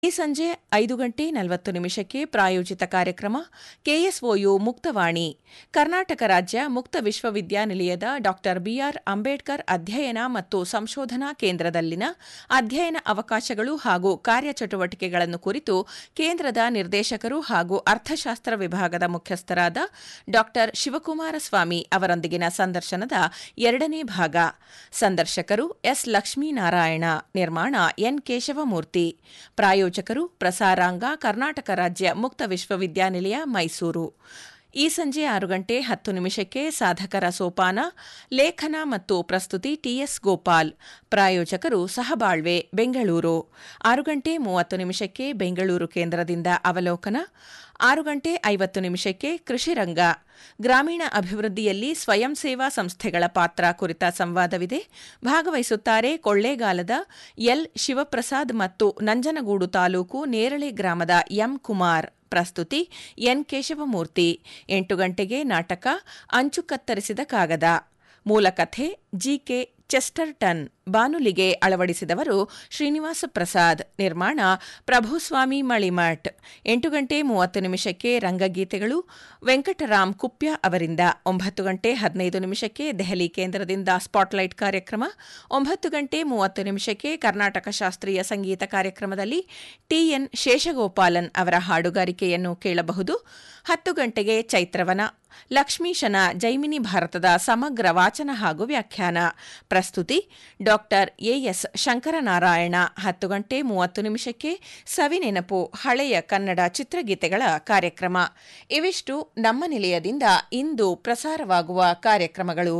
ಈ ಸಂಜೆ ಐದು ಗಂಟೆ ನಲವತ್ತು ನಿಮಿಷಕ್ಕೆ ಪ್ರಾಯೋಜಿತ ಕಾರ್ಯಕ್ರಮ ಕೆಎಸ್ಒಯು ಮುಕ್ತವಾಣಿ ಕರ್ನಾಟಕ ರಾಜ್ಯ ಮುಕ್ತ ವಿಶ್ವವಿದ್ಯಾನಿಲಯದ ಡಾ ಬಿಆರ್ ಅಂಬೇಡ್ಕರ್ ಅಧ್ಯಯನ ಮತ್ತು ಸಂಶೋಧನಾ ಕೇಂದ್ರದಲ್ಲಿನ ಅಧ್ಯಯನ ಅವಕಾಶಗಳು ಹಾಗೂ ಕಾರ್ಯಚಟುವಟಿಕೆಗಳನ್ನು ಕುರಿತು ಕೇಂದ್ರದ ನಿರ್ದೇಶಕರು ಹಾಗೂ ಅರ್ಥಶಾಸ್ತ್ರ ವಿಭಾಗದ ಮುಖ್ಯಸ್ಥರಾದ ಡಾ ಶಿವಕುಮಾರ ಸ್ವಾಮಿ ಅವರೊಂದಿಗಿನ ಸಂದರ್ಶನದ ಎರಡನೇ ಭಾಗ ಸಂದರ್ಶಕರು ಎಸ್ ಲಕ್ಷ್ಮೀನಾರಾಯಣ ನಿರ್ಮಾಣ ಎನ್ ಕೇಶವಮೂರ್ತಿ ಪ್ರಾಯೋಜಕರು ಪ್ರಸಾರಾಂಗ ಕರ್ನಾಟಕ ರಾಜ್ಯ ಮುಕ್ತ ವಿಶ್ವವಿದ್ಯಾನಿಲಯ ಮೈಸೂರು ಈ ಸಂಜೆ ಆರು ಗಂಟೆ ಹತ್ತು ನಿಮಿಷಕ್ಕೆ ಸಾಧಕರ ಸೋಪಾನ ಲೇಖನ ಮತ್ತು ಪ್ರಸ್ತುತಿ ಟಿಎಸ್ ಗೋಪಾಲ್ ಪ್ರಾಯೋಜಕರು ಸಹಬಾಳ್ವೆ ಬೆಂಗಳೂರು ಆರು ಗಂಟೆ ಮೂವತ್ತು ನಿಮಿಷಕ್ಕೆ ಬೆಂಗಳೂರು ಕೇಂದ್ರದಿಂದ ಅವಲೋಕನ ಆರು ಗಂಟೆ ಐವತ್ತು ನಿಮಿಷಕ್ಕೆ ಕೃಷಿರಂಗ ಗ್ರಾಮೀಣ ಅಭಿವೃದ್ಧಿಯಲ್ಲಿ ಸ್ವಯಂ ಸೇವಾ ಸಂಸ್ಥೆಗಳ ಪಾತ್ರ ಕುರಿತ ಸಂವಾದವಿದೆ ಭಾಗವಹಿಸುತ್ತಾರೆ ಕೊಳ್ಳೇಗಾಲದ ಎಲ್ ಶಿವಪ್ರಸಾದ್ ಮತ್ತು ನಂಜನಗೂಡು ತಾಲೂಕು ನೇರಳೆ ಗ್ರಾಮದ ಎಂ ಕುಮಾರ್ ಪ್ರಸ್ತುತಿ ಎನ್ ಕೇಶವಮೂರ್ತಿ ಎಂಟು ಗಂಟೆಗೆ ನಾಟಕ ಅಂಚು ಕತ್ತರಿಸಿದ ಕಾಗದ ಮೂಲಕಥೆ ಜಿಕೆ ಚೆಸ್ಟರ್ಟನ್ ಬಾನುಲಿಗೆ ಅಳವಡಿಸಿದವರು ಶ್ರೀನಿವಾಸ ಪ್ರಸಾದ್ ನಿರ್ಮಾಣ ಪ್ರಭುಸ್ವಾಮಿ ಮಳಿಮಠ್ ಎಂಟು ಗಂಟೆ ಮೂವತ್ತು ನಿಮಿಷಕ್ಕೆ ರಂಗಗೀತೆಗಳು ವೆಂಕಟರಾಮ್ ಕುಪ್ಯ ಅವರಿಂದ ಒಂಬತ್ತು ಗಂಟೆ ಹದಿನೈದು ನಿಮಿಷಕ್ಕೆ ದೆಹಲಿ ಕೇಂದ್ರದಿಂದ ಸ್ಪಾಟ್ಲೈಟ್ ಕಾರ್ಯಕ್ರಮ ಒಂಬತ್ತು ಗಂಟೆ ಮೂವತ್ತು ನಿಮಿಷಕ್ಕೆ ಕರ್ನಾಟಕ ಶಾಸ್ತ್ರೀಯ ಸಂಗೀತ ಕಾರ್ಯಕ್ರಮದಲ್ಲಿ ಟಿಎನ್ ಶೇಷಗೋಪಾಲನ್ ಅವರ ಹಾಡುಗಾರಿಕೆಯನ್ನು ಕೇಳಬಹುದು ಹತ್ತು ಗಂಟೆಗೆ ಚೈತ್ರವನ ಲಕ್ಷ್ಮೀಶನ ಜೈಮಿನಿ ಭಾರತದ ಸಮಗ್ರ ವಾಚನ ಹಾಗೂ ವ್ಯಾಖ್ಯಾನ ಪ್ರಸ್ತುತಿ ಡಾಕ್ಟರ್ ಎಎಸ್ ಶಂಕರನಾರಾಯಣ ಹತ್ತು ಗಂಟೆ ಮೂವತ್ತು ನಿಮಿಷಕ್ಕೆ ಸವಿನೆನಪು ಹಳೆಯ ಕನ್ನಡ ಚಿತ್ರಗೀತೆಗಳ ಕಾರ್ಯಕ್ರಮ ಇವಿಷ್ಟು ನಮ್ಮ ನಿಲಯದಿಂದ ಇಂದು ಪ್ರಸಾರವಾಗುವ ಕಾರ್ಯಕ್ರಮಗಳು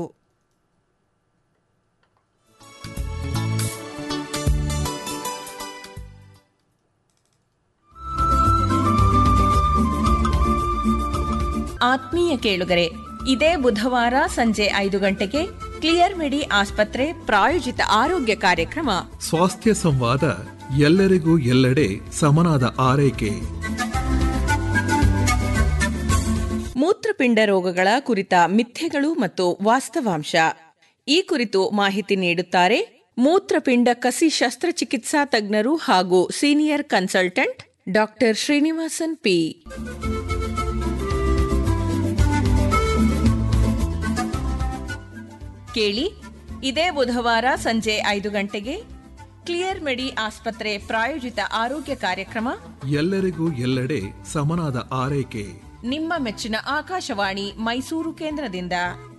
ಆತ್ಮೀಯ ಕೇಳುಗರೆ ಇದೇ ಬುಧವಾರ ಸಂಜೆ ಐದು ಗಂಟೆಗೆ ಕ್ಲಿಯರ್ ಮೆಡಿ ಆಸ್ಪತ್ರೆ ಪ್ರಾಯೋಜಿತ ಆರೋಗ್ಯ ಕಾರ್ಯಕ್ರಮ ಸ್ವಾಸ್ಥ್ಯ ಸಂವಾದ ಎಲ್ಲರಿಗೂ ಎಲ್ಲೆಡೆ ಸಮನಾದ ಆರೈಕೆ ಮೂತ್ರಪಿಂಡ ರೋಗಗಳ ಕುರಿತ ಮಿಥ್ಯೆಗಳು ಮತ್ತು ವಾಸ್ತವಾಂಶ ಈ ಕುರಿತು ಮಾಹಿತಿ ನೀಡುತ್ತಾರೆ ಮೂತ್ರಪಿಂಡ ಕಸಿ ಶಸ್ತ್ರಚಿಕಿತ್ಸಾ ತಜ್ಞರು ಹಾಗೂ senior consultant doctor Srinivasan P ಕೇಳಿ ಇದೇ ಬುಧವಾರ ಸಂಜೆ ಐದು ಗಂಟೆಗೆ ಕ್ಲಿಯರ್ ಮೆಡಿ ಆಸ್ಪತ್ರೆ ಪ್ರಾಯೋಜಿತ ಆರೋಗ್ಯ ಕಾರ್ಯಕ್ರಮ ಎಲ್ಲರಿಗೂ ಎಲ್ಲೆಡೆ ಸಮನಾದ ಆರೈಕೆ ನಿಮ್ಮ ಮೆಚ್ಚಿನ ಆಕಾಶವಾಣಿ ಮೈಸೂರು ಕೇಂದ್ರದಿಂದ